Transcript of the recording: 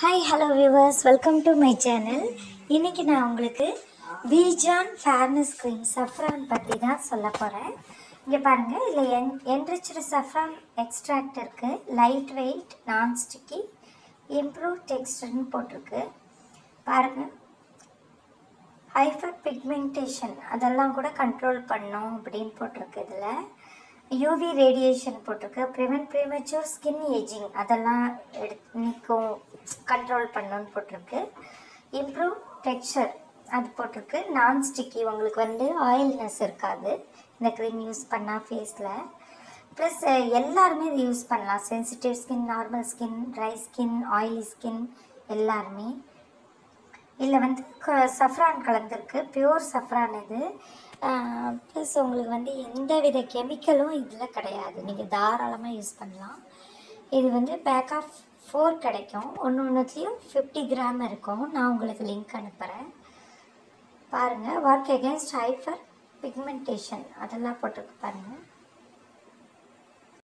hi hello viewers welcome to my channel இன்றைக்கி நான் உங்களுக்கு விஜான் ஃபேர்னஸ் க்ரீம் சஃப்ரான் பற்றி தான் சொல்ல போகிறேன் இங்கே பாருங்கள் இதில் என் என்ரிச்சடு சஃப்ரான் எக்ஸ்ட்ராக்ட் இருக்குது light weight non sticky improve டெக்ஸ்டர்னு போட்டிருக்கு பாருங்கள் ஹைஃபர் பிக்மெண்டேஷன் அதெல்லாம் கூட கண்ட்ரோல் பண்ணும் அப்படின்னு போட்டிருக்கு இதில் யூவி ரேடியேஷன் போட்டிருக்கு ப்ரிவென்ட் ப்ரீமெச்சூர் ஸ்கின் ஏஜிங் அதெல்லாம் எடுத்து நிற்கும் கண்ட்ரோல் பண்ணுன்னு போட்டிருக்கு இம்ப்ரூவ் டெக்ஸ்சர் அது போட்டிருக்கு நான் ஸ்டிக்கி உங்களுக்கு வந்து ஆயில்னஸ் இருக்காது இந்த க்ரீம் யூஸ் பண்ணால் ஃபேஸில் ப்ளஸ் எல்லாருமே இது யூஸ் பண்ணலாம் sensitive skin normal skin dry skin oily skin எல்லாருமே இதில் வந்து சஃப்ரான் கலந்துருக்கு பியூர் சஃப்ரான் இது ப்ளஸ் உங்களுக்கு வந்து எந்த வித கெமிக்கலும் இதில் கிடையாது நீங்கள் தாராளமாக யூஸ் பண்ணலாம் இது வந்து பேக் ஆஃப் ஃபோர் கிடைக்கும் ஒன்று ஒன்றுத்துலேயும் ஃபிஃப்டி கிராம் இருக்கும் நான் உங்களுக்கு லிங்க் அனுப்புகிறேன் பாருங்கள் ஒர்க் அகேன்ஸ்ட் ஹைஃபர் பிக்மெண்டேஷன் அதெல்லாம் போட்டிருக்கு பாருங்கள்